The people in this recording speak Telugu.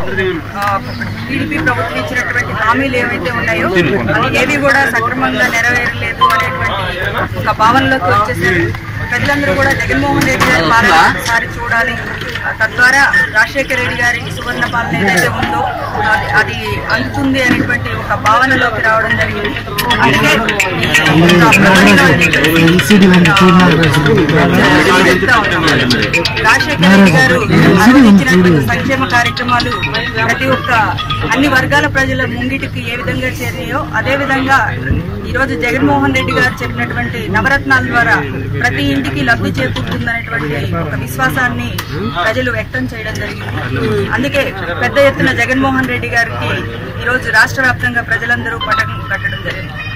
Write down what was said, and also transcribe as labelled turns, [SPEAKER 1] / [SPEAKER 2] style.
[SPEAKER 1] టీడీపీ ప్రభుత్వం ఇచ్చినటువంటి హామీలు ఏవైతే ఉన్నాయో అవి ఏవి కూడా సక్రమంగా నెరవేరలేదు అనేటువంటి ఒక భావనలోకి వచ్చేసారు ప్రజలందరూ కూడా జగన్మోహన్ రెడ్డి గారి పాలన ఒకసారి చూడాలి తద్వారా రాజశేఖర రెడ్డి గారి సువర్ణ పాలన ఏదైతే ఉందో అది అది అందుతుంది అనేటువంటి ఒక భావనలోకి రావడం జరిగింది అందుకే ఈ ఒక ప్రజల్లో చెప్తా ఉన్నాం. రాజశేఖర రెడ్డి గారు అందించినటువంటి సంక్షేమ కార్యక్రమాలు ప్రతి ఒక్క అన్ని వర్గాల ప్రజల ముంగిటికి ఏ విధంగా చేరినాయో అదే విధంగా ఈ రోజు జగన్మోహన్ రెడ్డి గారు చెప్పినటువంటి నవరత్నాల ద్వారా ప్రతి ఇంటికి లబ్ధి చేకూరుతుందనేటువంటి ఒక విశ్వాసాన్ని ప్రజలు వ్యక్తం చేయడం జరిగింది అందుకే పెద్ద ఎత్తున జగన్మోహన్ రెడ్డి గారికి ఈ రోజు రాష్ట్ర వ్యాప్తంగా ప్రజలందరూ పటం కట్టడం జరిగింది